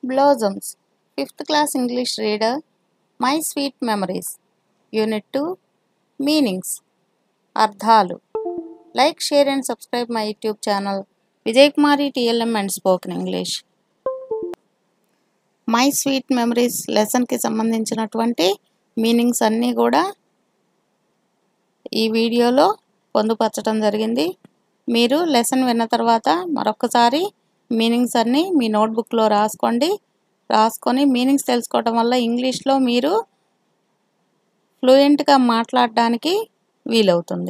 Blossoms, 5th class English reader, My Sweet Memories, Unit 2, Meanings, అర్థాలు like share and subscribe my YouTube channel Vijay Kumari TLM and spoken English my sweet memories లెసన్కి సంబంధించినటువంటి meanings అన్నీ కూడా ఈ వీడియోలో పొందుపరచడం జరిగింది మీరు లెసన్ విన్న తర్వాత మరొకసారి మీనింగ్స్ అన్నీ మీ నోట్బుక్లో రాసుకోండి రాసుకొని మీనింగ్స్ తెలుసుకోవడం వల్ల ఇంగ్లీష్లో మీరు ఫ్లూయెంట్గా మాట్లాడడానికి వీలవుతుంది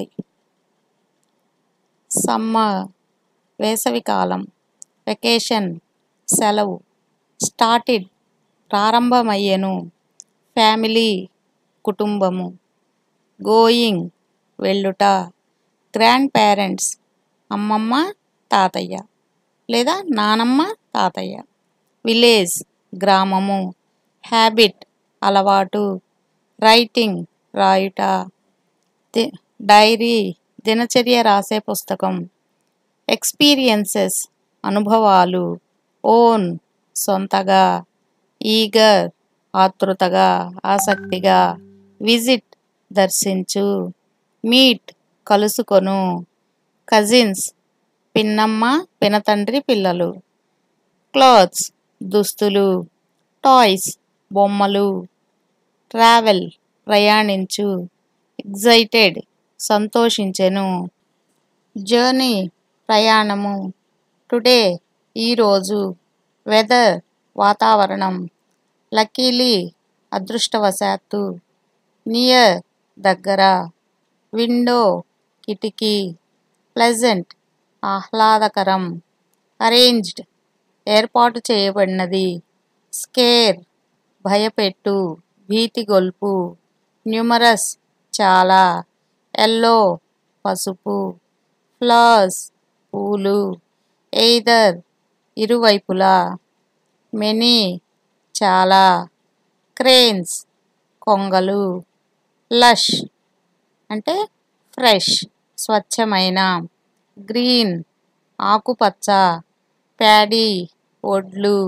సమ్మర్ వేసవికాలం వెకేషన్ సెలవు స్టార్టెడ్ ప్రారంభమయ్యెను ఫ్యామిలీ కుటుంబము గోయింగ్ వెళ్ళుట గ్రాండ్ పేరెంట్స్ అమ్మమ్మ తాతయ్య లేదా నానమ్మ తాతయ్య విలేజ్ గ్రామము హ్యాబిట్ అలవాటు రైటింగ్ రాయుట ది- డైరీ దినచర్య రాసే పుస్తకం ఎక్స్పీరియన్సెస్ అనుభవాలు ఓన్ సొంతగా ఈగర్ ఆతృతగా ఆసక్తిగా విజిట్ దర్శించు మీట్ కలుసుకొను కజిన్స్ పిన్నమ్మ పినతండ్రి పిల్లలు క్లాత్స్ దుస్తులు టాయ్స్ బొమ్మలు ట్రావెల్ ప్రయాణించు ఎగ్జైటెడ్ సంతోషించెను జర్నీ ప్రయాణము టుడే ఈరోజు వెదర్ వాతావరణం లక్కీలీ అదృష్టవశాత్తు నియర్ దగ్గర విండో కిటికీ ప్లెజెంట్ ఆహ్లాదకరం అరేంజ్డ్ ఏర్పాటు చేయబడినది స్కేర్ భయపెట్టు భీతిగొల్పు న్యూమరస్ చాలా ఎల్లో పసుపు ఫ్లవర్స్ పూలు ఎయిదర్ ఇరువైపులా మెనీ చాలా క్రేన్స్ కొంగలు లష్ అంటే ఫ్రెష్ స్వచ్ఛమైన గ్రీన్ ఆకుపచ్చ ప్యాడీ ఒడ్లు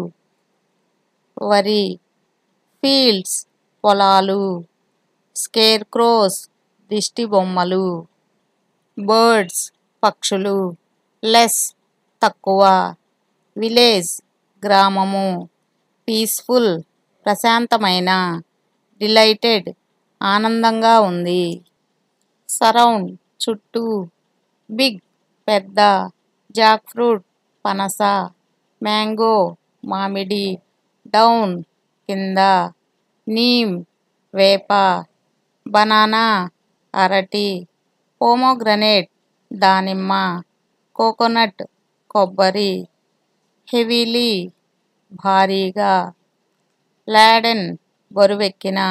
వరి ఫీల్డ్స్ పొలాలు స్కేర్ క్రోస్ దిష్టి బొమ్మలు బర్డ్స్ పక్షులు లెస్ తక్కువ విలేజ్ గ్రామము పీస్ఫుల్ ప్రశాంతమైన డిలైటెడ్ ఆనందంగా ఉంది సరౌండ్ చుట్టూ బిగ్ పెద్ద జాక్ ఫ్రూట్ పనస మ్యాంగో మామిడి డౌన్ కింద నీమ్ వేప బనానా అరటి పోమోగ్రనేట్ దానిమ్మ కోకోనట్ కొబ్బరి హెవీలీ భారీగా లాడెన్ బరువెక్కిన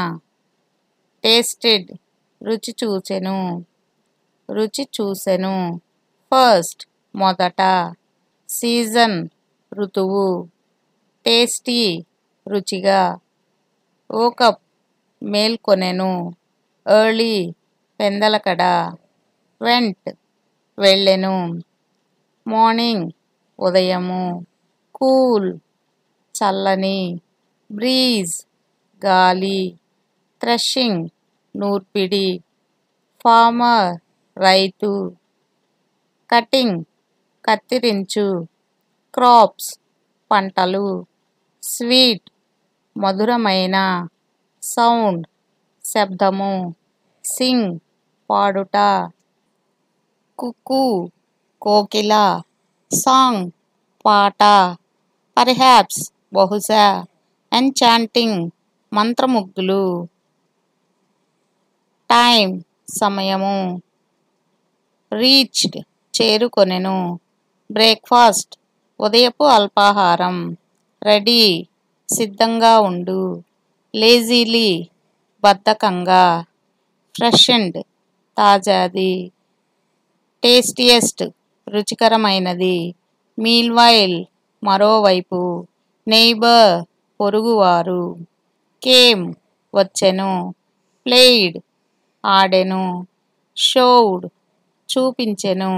టేస్టెడ్ రుచి చూచెను రుచి చూసెను ఫస్ట్ మొదట సీజన్ ఋతువు టేస్టీ రుచిగా ఓకప్ మేల్కొనెను ఎర్లీ పెందలకడ వెంట్ వెళ్ళెను మార్నింగ్ ఉదయము కూల్ చల్లని బ్రీజ్ గాలి థ్రెషింగ్ నూర్పిడి ఫార్మర్ రైతు కటింగ్ కత్తిరించు క్రాప్స్ పంటలు స్వీట్ మధురమైన సౌండ్ శబ్దము సింగ్ పాడుట కుక్కు కోకిల సాంగ్ పాట పర్హాప్స్ బహుశా ఎన్చాంటింగ్ మంత్రముగ్ధులు టైం సమయము రీచ్డ్ చేరుకొనెను బ్రేక్ఫాస్ట్ ఉదయపు అల్పాహారం రెడీ సిద్ధంగా ఉండు లేజీలీ బద్ధకంగా ఫ్రెష్ తాజాది టేస్టియస్ట్ రుచికరమైనది మీల్వైల్ మరోవైపు నెయిబర్ పొరుగువారు కేమ్ వచ్చెను ప్లేయిడ్ ఆడెను షోవుడ్ చూపించెను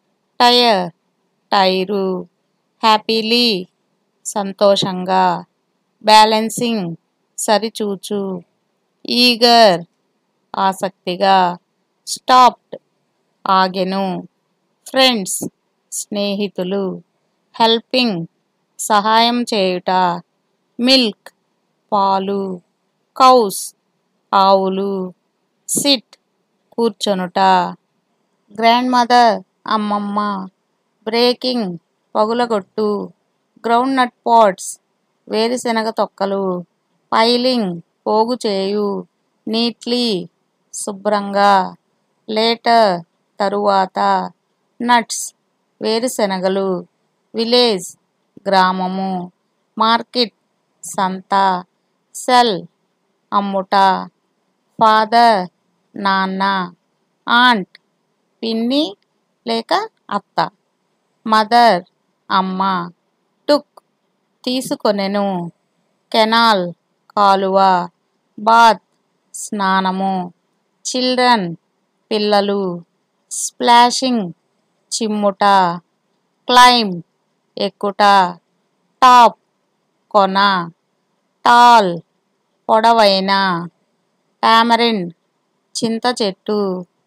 టైర్ టైరు హ్యాపీలీ సంతోషంగా బ్యాలెన్సింగ్ సరిచూచు ఈగర్ ఆసక్తిగా స్టాప్డ్ ఆగెను ఫ్రెండ్స్ స్నేహితులు హెల్పింగ్ సహాయం చేయుట మిల్క్ పాలు కౌస్ ఆవులు సిట్ కూర్చొనుట గ్రాండ్ మదర్ అమ్మమ్మ బ్రేకింగ్ పగులగొట్టు గ్రౌండ్ నట్ పాట్స్ వేరుశెనగ తొక్కలు పైలింగ్ పోగు చేయు నీట్లీ శుభ్రంగా లేటర్ తరువాత నట్స్ వేరుశెనగలు విలేజ్ గ్రామము మార్కెట్ సంత సెల్ అమ్ముట ఫాదర్ నాన్న ఆంట్ పిన్ని లేక అత్త మదర్ అమ్మ టుక్ తీసుకొనెను కెనాల్ కాలువ బాత్ స్నానము చిల్డ్రన్ పిల్లలు స్ప్లాషింగ్ చిమ్ముట క్లైమ్ ఎక్కుట టాప్ కొన టాల్ పొడవైన టామరిన్ చింత చెట్టు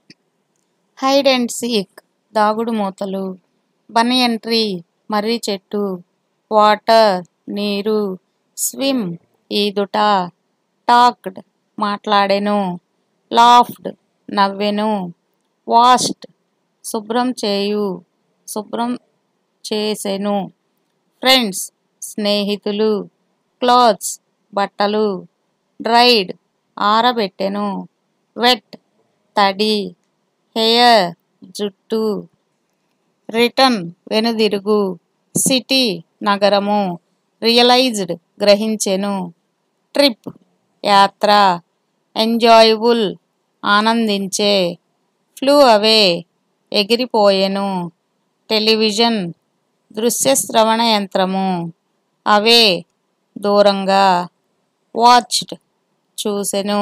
హైడ్ అండ్ సీక్ దాగుడు మూతలు బనియన్ ట్రీ మర్రి చెట్టు వాటర్ నీరు స్విమ్ ఈదుట టాక్డ్ మాట్లాడెను లాఫ్డ్ నవ్వెను వాష్డ్ శుభ్రం చేయు శుభ్రం చేసెను ఫ్రెండ్స్ స్నేహితులు క్లాత్స్ బట్టలు డ్రైడ్ ఆరబెట్టెను వెట్ తడి హెయిర్ జుట్టు రిటర్న్ వెనుదిరుగు సిటీ నగరము రియలైజ్డ్ గ్రహించెను ట్రిప్ యాత్ర ఎంజాయబుల్ ఆనందించే ఫ్లూ అవే ఎగిరిపోయెను టెలివిజన్ దృశ్యశ్రవణ యంత్రము అవే దూరంగా వాచ్డ్ చూసెను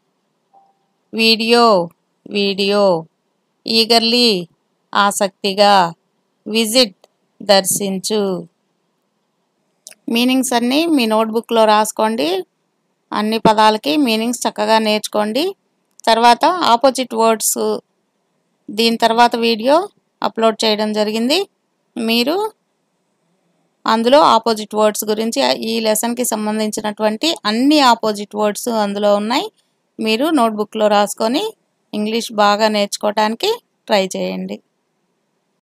వీడియో వీడియో ఈగర్లీ ఆసక్తిగా విజిట్ దర్శించు మీనింగ్స్ అన్నీ మీ నోట్బుక్లో రాసుకోండి అన్ని పదాలకి మీనింగ్స్ చక్కగా నేర్చుకోండి తర్వాత ఆపోజిట్ వర్డ్స్ దీని తర్వాత వీడియో అప్లోడ్ చేయడం జరిగింది మీరు అందులో ఆపోజిట్ వర్డ్స్ గురించి ఈ లెసన్కి సంబంధించినటువంటి అన్ని ఆపోజిట్ వర్డ్స్ అందులో ఉన్నాయి మీరు నోట్బుక్లో రాసుకొని ఇంగ్లీష్ బాగా నేర్చుకోవడానికి ట్రై చేయండి